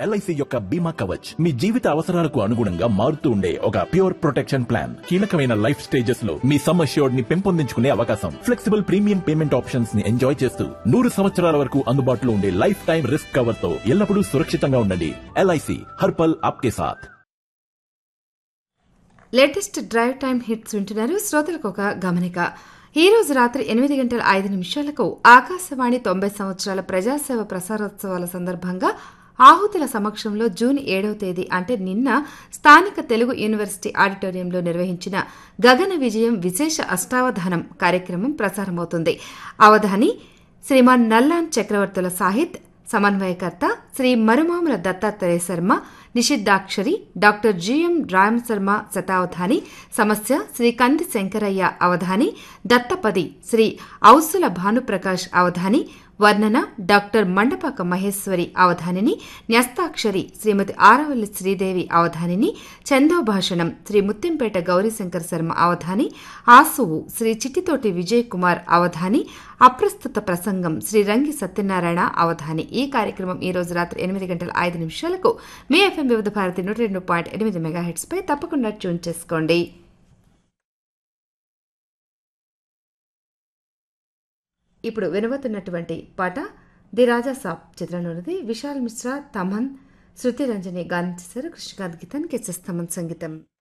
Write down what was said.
LIC యొక్క బీమా కవచ్ మీ జీవిత అవసరాలకు అనుగుణంగా మారుతూ ఉండే ఒక ప్యూర్ ప్రొటెక్షన్ ప్లాన్ కీలకమైన లైఫ్ స్టేజెస్ లో మీ సమ్ అష్యూర్డ్ ని పెంపొందించుకునే అవకాశం ఫ్లెక్సిబుల్ ప్రీమియం పేమెంట్ ఆప్షన్స్ ని ఎంజాయ్ చేస్తూ నూరు సంవత్సరాల వరకు అందుబాటులో ఉండే లైఫ్ టైం రిస్క్ కవర్ తో ఎల్లప్పుడూ సురక్షితంగా ఉండండి ఎల్ఐసి హర్పల్ ఆప్కే సాథ్ లేటెస్ట్ డ్రైవ్ టైం హిట్స్ వింటున్నారు శ్రోతలకు ఒక గమనిక ఈ రోజు రాత్రి ఎనిమిది గంటల ఐదు నిమిషాలకు ఆకాశవాణి తొంభై సంవత్సరాల ప్రజాసేవ ప్రసారోత్సవాల సందర్భంగా ఆహుతుల సమక్షంలో జూన్ ఏడవ తేదీ అంటే నిన్న స్థానిక తెలుగు యూనివర్సిటీ ఆడిటోరియంలో నిర్వహించిన గగన విజయం విశేష అష్టావధానం కార్యక్రమం ప్రసారమవుతుంది అవధాని శ్రీమాన్ నల్లాన్ చక్రవర్తుల సాహిత్ సమన్వయకర్త శ్రీ మరుమాముల దత్తాత్రేయ శర్మ నిషిద్ధాక్షరి డాక్టర్ జిఎం రామ్ శర్మ శతావధాని సమస్య శ్రీ కంది శంకరయ్య అవధాని దత్తపది శ్రీ ఔసుల భానుప్రకాష్ అవధాని వర్ణన డాక్టర్ మండపాక మహేశ్వరి అవధానిని న్యస్తాక్షరి శ్రీమతి ఆరవల్లి శ్రీదేవి అవధానిని చందోభాషణం శ్రీ ముత్యంపేట గౌరీశంకర్ శర్మ అవధాని ఆసువు శ్రీ చిట్టితోటి విజయ్ కుమార్ అవధాని అప్రస్తుత ప్రసంగం శ్రీ రంగి సత్యనారాయణ అవధాని ఈ కార్యక్రమం ఈ రోజు రాత్రి ఎనిమిది గంటల ఐదు నిమిషాలకు మీ ఎఫ్ఎం వివిధ భారతి నూట రెండు పాయింట్ ఎనిమిది మెగాహెట్స్ పై తప్పకుండా ట్యూన్ చేసుకోండి ఇప్పుడు వినబోతున్నటువంటి పాట ది రాజా సాబ్ చిత్రంలోనిది విశాల్ మిశ్రా తమన్ శృతి రంజని గానం చేశారు కృష్ణకాంత్ గీతానికి ఎస్ఎస్ తమన్ సంగీతం